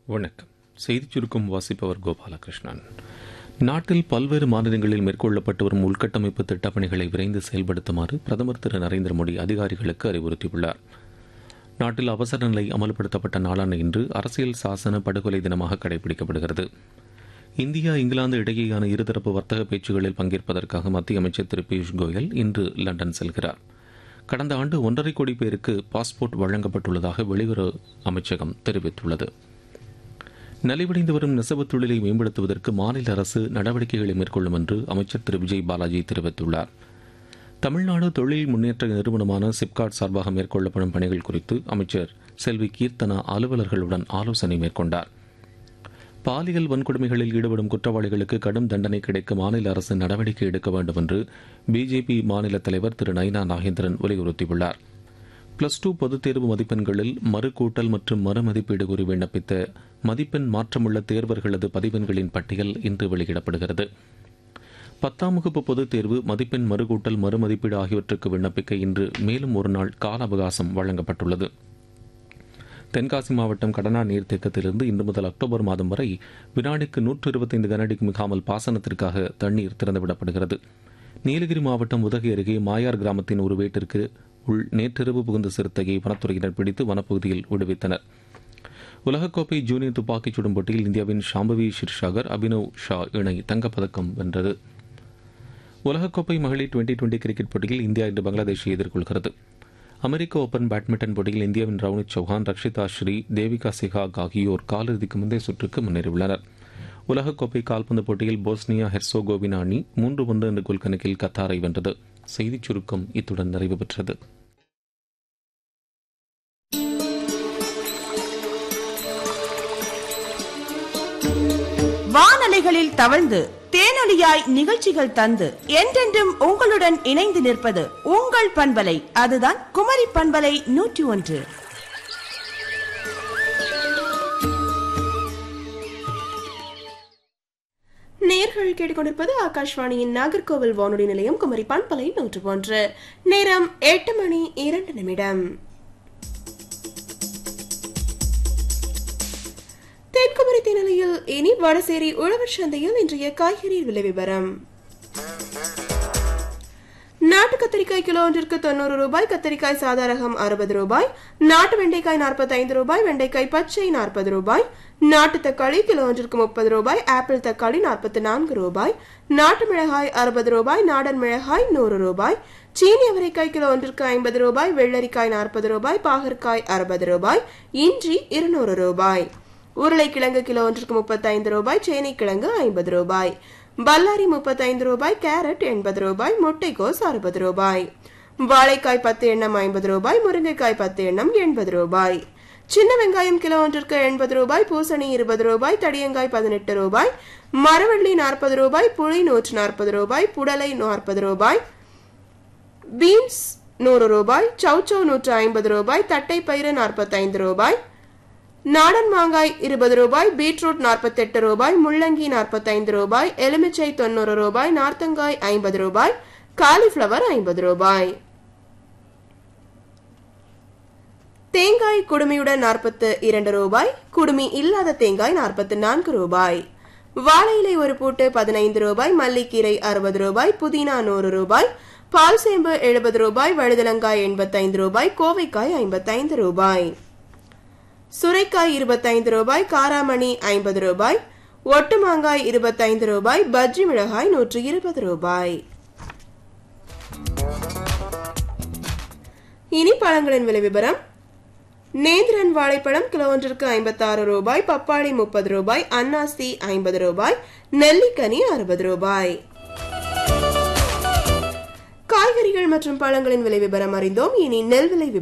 வணக்கம் செய்திச் சுருக்கம் வாசிப்பவர் கோபாலகிருஷ்ணன் நாட்டில் பல்வேறு மாநிலங்களில் மேற்கொள்ளப்பட்டு வரும் உள்கட்டமைப்பு திட்டப்பணிகளை விரைந்து செயல்படுத்துமாறு பிரதமர் திரு நரேந்திர மோடி அதிகாரிகளுக்கு அறிவுறுத்தியுள்ளார் நாட்டில் அவசர நிலை அமல்படுத்தப்பட்ட நாளான இன்று அரசியல் சாசன படுகொலை தினமாக கடைபிடிக்கப்படுகிறது இந்தியா இங்கிலாந்து இடையேயான இருதரப்பு வர்த்தக பேச்சுகளில் பங்கேற்பதற்காக மத்திய அமைச்சர் திரு பியூஷ் கோயல் இன்று லண்டன் செல்கிறார் கடந்த ஆண்டு ஒன்றரை கோடி பேருக்கு பாஸ்போர்ட் வழங்கப்பட்டுள்ளதாக வெளியுறவு அமைச்சகம் தெரிவித்துள்ளது நலிவடைந்து வரும் நெசவு தொழிலை மேம்படுத்துவதற்கு மாநில அரசு நடவடிக்கைகளை மேற்கொள்ளும் என்று அமைச்சர் திரு விஜய் பாலாஜி தெரிவித்துள்ளார் தமிழ்நாடு தொழில் முன்னேற்ற நிறுவனமான சிப்காட் சார்பாக மேற்கொள்ளப்படும் பணிகள் குறித்து அமைச்சர் செல்வி கீர்த்தனா அலுவலர்களுடன் ஆலோசனை மேற்கொண்டார் பாலியல் வன்கொடுமைகளில் ஈடுபடும் குற்றவாளிகளுக்கு கடும் தண்டனை கிடைக்க மாநில அரசு நடவடிக்கை எடுக்க வேண்டும் என்று பிஜேபி மாநில தலைவர் திரு நைனா நாகேந்திரன் வலியுறுத்தியுள்ளார் பிளஸ் டூ பொதுத் தேர்வு மதிப்பெண்களில் மறுகூட்டல் மற்றும் மறுமதிப்பீடு கூறி விண்ணப்பித்த மதிப்பெண் மாற்றமுள்ள தேர்வர்களது பதிவெண்களின் பட்டியல் இன்று வெளியிடப்படுகிறது பத்தாம் வகுப்பு பொதுத் தேர்வு மதிப்பெண் மறுகூட்டல் மறுமதிப்பீடு ஆகியவற்றுக்கு விண்ணப்பிக்க இன்று மேலும் ஒரு நாள் கால அவகாசம் வழங்கப்பட்டுள்ளது தென்காசி மாவட்டம் கடனா நீர்த்தேக்கத்திலிருந்து இன்று முதல் அக்டோபர் மாதம் வரை வினாடிக்கு நூற்று இருபத்தைந்து கனஅடிக்கு மிகாமல் பாசனத்திற்காக தண்ணீர் திறந்துவிடப்படுகிறது நீலகிரி மாவட்டம் உதகை அருகே மாயார் கிராமத்தின் ஒரு வீட்டிற்கு உள் நேற்றிரவு புகுந்த சிறுத்தையை வனத்துறையினர் பிடித்து வனப்பகுதியில் விடுவித்தனர் உலகக்கோப்பை ஜூனியர் துப்பாக்கிச் சுடும் போட்டியில் இந்தியாவின் ஷாம்பவி ஷிர்ஷாகர் அபினவ் ஷா இணை தங்கப்பதக்கம் வென்றது உலகக்கோப்பை மகளிர் டுவெண்டி டுவெண்டி கிரிக்கெட் போட்டியில் இந்தியா இன்று பங்களாதேஷை எதிர்கொள்கிறது அமெரிக்க ஓபன் பேட்மிண்டன் போட்டியில் இந்தியாவின் ரவுனித் சௌஹான் ரக்ஷிதா ஸ்ரீ தேவிகா சிகாக் ஆகியோர் காலிறுதிக்கு முந்தைய சுற்றுக்கு முன்னேறியுள்ளனர் உலகக்கோப்பை கால்பந்து போட்டியில் போஸ்னியா ஹெர்சோகோவினா அணி மூன்று ஒன்று என்ற கோல் கணக்கில் கத்தாரை வென்றது செய்திச் சுருக்கம் இத்துடன் நிறைவு பெற்றது வானலைகளில் தவழ்ந்து தேனொலியாய் நிகழ்ச்சிகள் தந்து என்றென்றும் உங்களுடன் இணைந்து நிற்பது உங்கள் பண்பலை அதுதான் குமரி பண்பலை நூற்றி ஒன்று நேர்கள் கேட்டுக்கொண்டிருப்பது ஆகாஷ்வாணியின் நாகர்கோவில் வானொலி நிலையம் குமரி பண்பலை நூற்று ஒன்று நேரம் எட்டு மணி இரண்டு நிமிடம் தென்குமரி தினலையில் இனி வடசேரி உழவர் சந்தையில் இன்றைய காய்கறி விலை விவரம் நாட்டு கத்தரிக்காய் கிலோ ஒன்றிற்கு தொண்ணூறு ரூபாய் கத்தரிக்காய் சாதாரகம் அறுபது ரூபாய் நாட்டு வெண்டைக்காய் நாற்பத்தைந்து ரூபாய் வெண்டைக்காய் பச்சை நாற்பது ரூபாய் நாட்டு தக்காளி கிலோ ஒன்றிற்கு முப்பது ரூபாய் ஆப்பிள் தக்காளி நாற்பத்தி நான்கு ரூபாய் நாட்டு மிளகாய் அறுபது ரூபாய் நாடன் மிளகாய் நூறு ரூபாய் சீனி அவரைக்காய் கிலோ ஒன்றிற்கு ஐம்பது ரூபாய் வெள்ளரிக்காய் நாற்பது ரூபாய் பாகற்காய் அறுபது ரூபாய் இஞ்சி இருநூறு ரூபாய் உருளைக்கிழங்கு கிலோ ஒன்றிற்கு முப்பத்தைந்து ரூபாய் சேனைக்கிழங்கு ஐம்பது ரூபாய் பல்லாரி முப்பத்தைந்து ரூபாய் கேரட் எண்பது ரூபாய் முட்டைக்கோஸ் அறுபது ரூபாய் வாழைக்காய் பத்து எண்ணம் ஐம்பது ரூபாய் முருங்கைக்காய் பத்து எண்ணம் எண்பது ரூபாய் சின்ன வெங்காயம் கிலோ ஒன்றிற்கு எண்பது ரூபாய் பூசணி இருபது ரூபாய் தடியங்காய் பதினெட்டு ரூபாய் மரவள்ளி நாற்பது ரூபாய் புளி நூற்று நாற்பது ரூபாய் புடலை நாற்பது ரூபாய் பீன்ஸ் நூறு ரூபாய் சௌச்சௌ நூற்று ஐம்பது ரூபாய் தட்டை பயிறு நாற்பத்தைந்து ரூபாய் நாடன் மாங்காய் இருபது ரூபாய் பீட்ரூட் நாற்பத்தெட்டு ரூபாய் முள்ளங்கி நாற்பத்தைந்து ரூபாய் எலுமிச்சை தொண்ணூறு ரூபாய் நார்த்தங்காய் ஐம்பது ரூபாய் காலிஃபிளவர் ஐம்பது ரூபாய் தேங்காய் குடுமியுடன் நாற்பத்து இரண்டு ரூபாய் குடுமி இல்லாத தேங்காய் நாற்பத்தி நான்கு ரூபாய் வாழை இலை ஒரு பூட்டு பதினைந்து ரூபாய் மல்லிக்கீரை அறுபது ரூபாய் புதினா நூறு ரூபாய் பால் சேம்பு எழுபது ரூபாய் வழுதலங்காய் எண்பத்தைந்து ரூபாய் கோவைக்காய் ஐம்பத்தைந்து ரூபாய் சுரைக்காய் இருபத்தைந்து ரூபாய் காராமணி ஐம்பது ரூபாய் ஒட்டு மாங்காய் இருபத்தைந்து ரூபாய் பஜ்ஜி மிளகாய் நூற்று இருபது ரூபாய் இனி பழங்களின் விலை விவரம் நேந்திரன் வாழைப்பழம் கிலோ ஒன்றிற்கு ஐம்பத்தாறு ரூபாய் பப்பாளி முப்பது ரூபாய் அன்னாசி ஐம்பது ரூபாய் நெல்லிக்கனி அறுபது ரூபாய் காய்கறிகள் மற்றும் பழங்களின் விலை விவரம் அறிந்தோம் இனி நெல் விலை